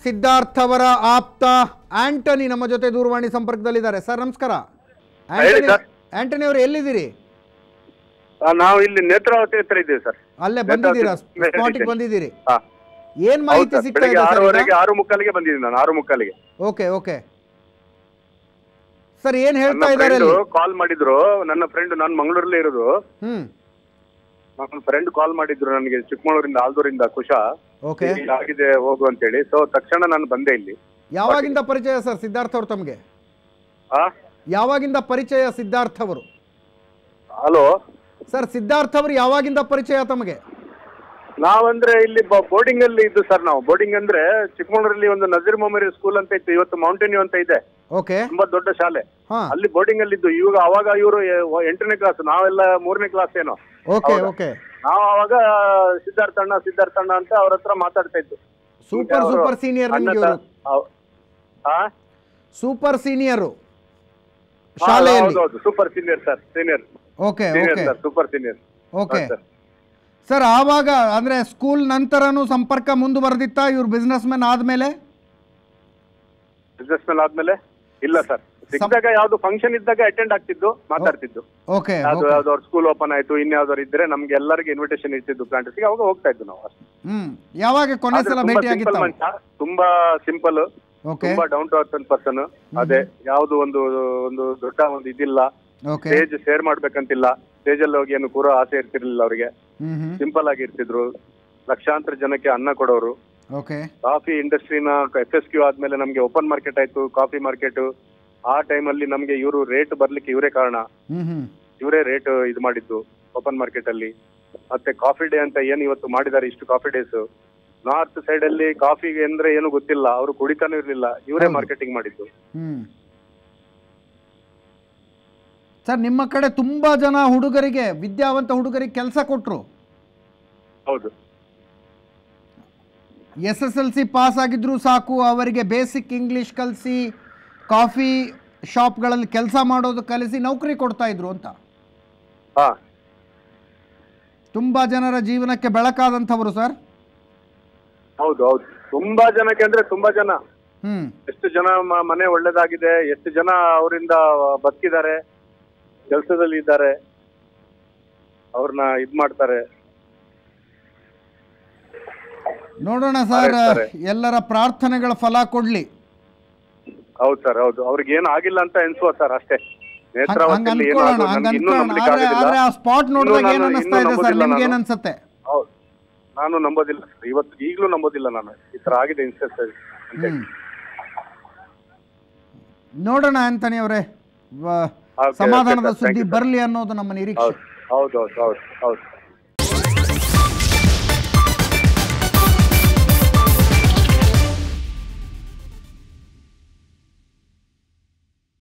ಸಿದ್ಧಾರ್ಥ್ ಅವರ ಆಪ್ತ ಆಂಟನಿ ನಮ್ಮ ಜೊತೆ ದೂರವಾಣಿ ಸಂಪರ್ಕದಲ್ಲಿದ್ದಾರೆ ಸರ್ ನಮಸ್ಕಾರ ಹೇಳಿ ಆಂಟನಿ ಸರ್. ಆಂಟನಿ ಅವರು ಎಲ್ಲಿದ್ದೀರಿ ಆ, ನಾವು ಇಲ್ಲಿ ನೇತ್ರಾವತಿ ಹತ್ರ ಇದ್ದೀವಿ ಸರ್ ಅಲ್ಲೇ ನೇತ್ರಾವತಿ ಬಂದಿದ್ದೀರಾ ಮೇಲೆ ಸ್ಪಾಟಿಗೆ ಇದ್ದೇನೆ. ಬಂದಿದ್ದೀರಿ ಹಾ ಏನ್ ಹೌದು ಮಾಹಿತಿ ಸರ್ ಸಿಗ್ತಾ ಬೆಳಿಗ್ಗೆ ಇದೆ ಸರ್ ಆರೂವರೆಗೆ ಈಗ? ಆರು ಮುಕ್ಕಾಲಿಗೆ ಬಂದಿದ್ದೀನಿ ನಾನು ಆರು ಮುಕ್ಕಾಲಿಗೆ ಓಕೆ ಓಕೆ ಸರ್ ಏನ್ ನನ್ನ ಹೇಳ್ತಾ ಇದ್ದಾರೆ ಫ್ರೆಂಡ್ ಅಲ್ಲಿ ಕಾಲ್ ಮಾಡಿದ್ರು ನನ್ನ ಫ್ರೆಂಡ್ ನಾನು ಮಂಗಳೂರಲ್ಲೇ ಇರೋದು ಹ್ಮ್ ನನ್ನ ಫ್ರೆಂಡ್ ಕಾಲ್ ಮಾಡಿದ್ರು ನನಗೆ ಚಿಕ್ಕಮಗಳೂರಿಂದ ಆಲ್ದೂರಿಂದ ಕುಶಾ ಓಕೆ ಹೀಗೆ ಆಗಿದೆ ಹೋಗು ಅಂತೇಳಿ ಸೊ ತಕ್ಷಣ ನಾನು ಬಂದೆ ಇಲ್ಲಿ ಯಾವಾಗಿಂದ ಪರಿಚಯ ಸರ್ ಸಿದ್ಧಾರ್ಥ್ ಅವರು ತಮಗೆ ಆ ಯಾವಾಗಿಂದ ಪರಿಚಯ ಸಿದ್ಧಾರ್ಥ್ ಅವರು ಹಲೋ ಸರ್ ಸಿದ್ಧಾರ್ಥ್ ಅವರು ಯಾವಾಗಿಂದ ಪರಿಚಯ ತಮಗೆ ನಾವಂದ್ರೆ ಇಲ್ಲಿ ಬೋರ್ಡಿಂಗ್ ಅಲ್ಲಿ ಇದ್ದು ಸರ್ ನಾವು ಬೋರ್ಡಿಂಗ್ ಅಂದ್ರೆ ಚಿಕ್ಕಮಗಳೂರಲ್ಲಿ ಒಂದು ನಜೀರ್ ಮೊಮೆರಿ ಸ್ಕೂಲ್ ಅಂತ ಇತ್ತು ಇವತ್ತು ಮೌಂಟೇನ್ ಅಂತ ಇದೆ ಓಕೆ ತುಂಬಾ ದೊಡ್ಡ ಶಾಲೆ ಹಾ ಅಲ್ಲಿ ಬೋರ್ಡಿಂಗ್ ಅಲ್ಲಿ ಇದ್ದು ಇವಾಗ ಅವಾಗ ಇವರು ಎಂಟನೇ ಕ್ಲಾಸ್ ನಾವೆಲ್ಲ ಮೂರನೇ ಕ್ಲಾಸ್ ಏನೋ ಓಕೆ ಹೌದಾ? ಓಕೆ ನಾವು ಅವಾಗ ಸಿದ್ಧಾರ್ಥಣ್ಣ ಸಿದ್ಧಾರ್ಥಣ್ಣ ಅಂತ ಅವ್ರ ಹತ್ರ ಮಾತಾಡ್ತಾ ಇದ್ದು ಸೂಪರ್ ಅವ್ರು ಸೂಪರ್ ಸೀನಿಯರ್ ಅಣ್ಣ ನಿಮಗೆ ತ- ಇವರು ಹೌ- ಆ? ಸೂಪರ್ ಸೀನಿಯರು ಹಾ, ಶಾಲೆಯಲ್ಲಿ ಹೌದೌದು super senior sir senior okay senior okay sir super senior okay sir sir ಆವಾಗ ಅಂದ್ರೆ ಸ್ಕೂಲ್ ನಂತರನೂ ಸಂಪರ್ಕ ಮುಂದುವರೆದಿತ್ತಾ ಇವ್ರು ಬಿಸ್ನೆಸ್ ಮ್ಯಾನ್ ಆದ್ಮೇಲೆ ಬಿಸ್ನೆಸ್ ಮೇಲೆ ಆದ್ಮೇಲೆ ಇಲ್ಲ ಸರ್ ಸಿಕ್ಕಿದಾಗ ಯಾವ್ದು ಫಂಕ್ಷನ್ ಇದ್ದಾಗ ಅಟೆಂಡ್ ಆಗ್ತಿದ್ದು ಮಾತಾಡ್ತಿದ್ದು ಓಕೆ ಯಾವ್ದು ಯಾವ್ದಾದ್ರು ಸ್ಕೂಲ್ ಓಪನ್ ಆಯ್ತು ಇನ್ಯಾವ್ದಾದ್ರು ಇದ್ರೆ ನಮ್ಗೆ ಎಲ್ಲರಿಗೆ ಇನ್ವಿಟೇಷನ್ ಇರ್ತಿದ್ದು ಪ್ಲಾಂಟರ್ಸ್ಗೆ ಅವಾಗ ಹೋಗ್ತಾ ಇದ್ದು ನಾವು ಅಷ್ಟೇ. ಹ್ಮ್ ಯಾವಾಗ ಕೊನೆ ಆದ್ರೆ ಸಲ ತುಂಬಾ ಭೇಟಿ simple ಆಗಿತ್ತ ಮನುಷ್ಯ, ತುಂಬಾ ಸಿಂಪಲ್ ಓಕೆ ತುಂಬಾ ಡೌನ್ ಟು ಅರ್ತ್ ಪರ್ಸನ್ ಅದೇ ಯಾವ್ದು ಒಂದು ಒಂದು ದೊಡ್ಡ ಒಂದು ಇದಿಲ್ಲ ಓಕೆ ಸ್ಟೇಜ್ ಶೇರ್ ಮಾಡ್ಬೇಕಂತಿಲ್ಲ ಸ್ಟೇಜ್ ಅಲ್ಲಿ ಹೋಗಿ ಏನು ಕೂರೋ ಆಸೆ ಇರ್ತಿರ್ಲಿಲ್ಲ ಅವರಿಗೆ ಹ್ಮ್ ಹ್ಮ್ ಸಿಂಪಲ್ ಆಗಿ ಇರ್ತಿದ್ರು ಲಕ್ಷಾಂತರ ಜನಕ್ಕೆ ಅನ್ನ ಕೊಡೋರು ಓಕೆ ಕಾಫಿ ಇಂಡಸ್ಟ್ರಿನ ಎಫ್ ಎಸ್ ಕ್ಯೂ ಆದ್ಮೇಲೆ ನಮ್ಗೆ ಓಪನ್ ಮಾರ್ಕೆಟ್ ಆಯ್ತು ಕಾಫಿ ಮಾರ್ಕೆಟ್ ಆ ಟೈಮಲ್ಲಿ ನಮ್ಗೆ ಇವರು ರೇಟ್ ಬರ್ಲಿಕ್ಕೆ ಇವರೇ ಕಾರಣ ಹ್ಮ್ ಹ್ಮ್ ಇವರೇ ರೇಟ್ ಇದು ಮಾಡಿದ್ದು ಓಪನ್ ಮಾರ್ಕೆಟ್ ಅಲ್ಲಿ ಮತ್ತೆ ಕಾಫಿ ಡೇ ಅಂತ ಏನು ಇವತ್ತು ಮಾಡಿದ್ದಾರೆ ಇಷ್ಟು ಕಾಫಿ ಡೇಸ್ ನಾರ್ತ್ ಸೈಡ್ ಅಲ್ಲಿ ಕಾಫಿ ಅಂದ್ರೆ ಏನು ಗೊತ್ತಿಲ್ಲ ಅವರು ಕುಡಿತಾನೂ ಇರ್ಲಿಲ್ಲ ಇವರೇ ಹೌದು. ಮಾರ್ಕೆಟಿಂಗ್ ಮಾಡಿದ್ದು ಹ್ಮ್ ಸರ್ ನಿಮ್ಮ ಕಡೆ ತುಂಬಾ ಜನ ಹುಡುಗರಿಗೆ ವಿದ್ಯಾವಂತ ಹುಡುಗರಿಗೆ ಕೆಲಸ ಕೊಟ್ರು ಹೌದು S S L C pass ಆಗಿದ್ರು ಸಾಕು ಅವರಿಗೆ ಬೇಸಿಕ್ ಇಂಗ್ಲಿಷ್ ಕಲಿಸಿ ಕಾಫಿ ಶಾಪ್ಗಳಲ್ಲಿ ಕೆಲಸ ಮಾಡೋದು ಕಲಿಸಿ ನೌಕರಿ ಕೊಡ್ತಾ ಇದ್ರು ಅಂತ ಹಾ ತುಂಬ ಜನರ ಜೀವನಕ್ಕೆ ಬೆಳಕಾದಂಥವರು ಸರ್ ಹೌದು ಹೌದು ತುಂಬಾ ಜನಕ್ಕೆ ಅಂದ್ರೆ ತುಂಬಾ ಜನ ಹ್ಞೂ ಎಷ್ಟು ಜನ ಮ- ಮನೆ ಒಳ್ಳೇದಾಗಿದೆ ಎಷ್ಟು ಜನ ಅವರಿಂದ ಬದುಕಿದ್ದಾರೆ ಕೆಲಸದಲ್ಲಿ ಇದ್ದಾರೆ ಅವ್ರನ್ನ ಇದ್ ಮಾಡ್ತಾರೆ ನೋಡೋಣ ಸರ್ ಆಯ್ತು, ಎಲ್ಲರ ಪ್ರಾರ್ಥನೆಗಳ ಫಲ ಕೊಡ್ಲಿ ಹೌದು ಸರ್ ಹೌದು ಅವ್ರಿಗೆ ಏನು ಆಗಿಲ್ಲ ಅಂತ ಎನ್ಸುವ ಸರ್ ಅಷ್ಟೇ ಹಂಗ ನೇತ್ರಾವತಿಯಲ್ಲಿ ಏನು ಅನ್ಕೊಳ್ಳೋಣ ಅದು ಹಂಗ ನನ್ಗೆ ಇನ್ನೂ ಅನ್ಕೊಳ್ಳೋಣ ನಂಬಲಿಕ್ಕೆ ಆದ್ರೆ ಆದ್ರೆ ಆ ಆಗೋದಿಲ್ಲ ಸ್ಪಾಟ್ ನೋಡಿದಾಗ ಇನ್ನೂ ಏನ್ ನಾನು- ಅನಿಸ್ತಾ ಇದೆ ಇನ್ನೂ ಸರ್ ನಂಬೋದಿಲ್ಲ ನಿಮ್ಗೆ ಏನ್ ನಾನು. ಅನ್ಸುತ್ತೆ ಹೌದು ನಾನು ನಂಬೋದಿಲ್ಲ ಸರ್ ಇವತ್ತು ಈಗಲೂ ನಂಬೋದಿಲ್ಲ ನಾನು ಈ ತರ ಆಗಿದೆ ಇನ್ಸ್ಟೆನ್ಸ್ ಅಂತ ಹ್ಮ್ ನೋಡೋಣ ಆಂಟನಿ ಅವರೇ ವ- Okay, okay, ಸಮಾಧಾನದ sir. Thank ಸುದ್ದಿ you, sir. ಬರಲಿ ಅನ್ನೋದು ನಮ್ಮ ನಿರೀಕ್ಷೆ ಹೌದು ಹೌದು ಹೌದು ಹೌದು ಹೌದು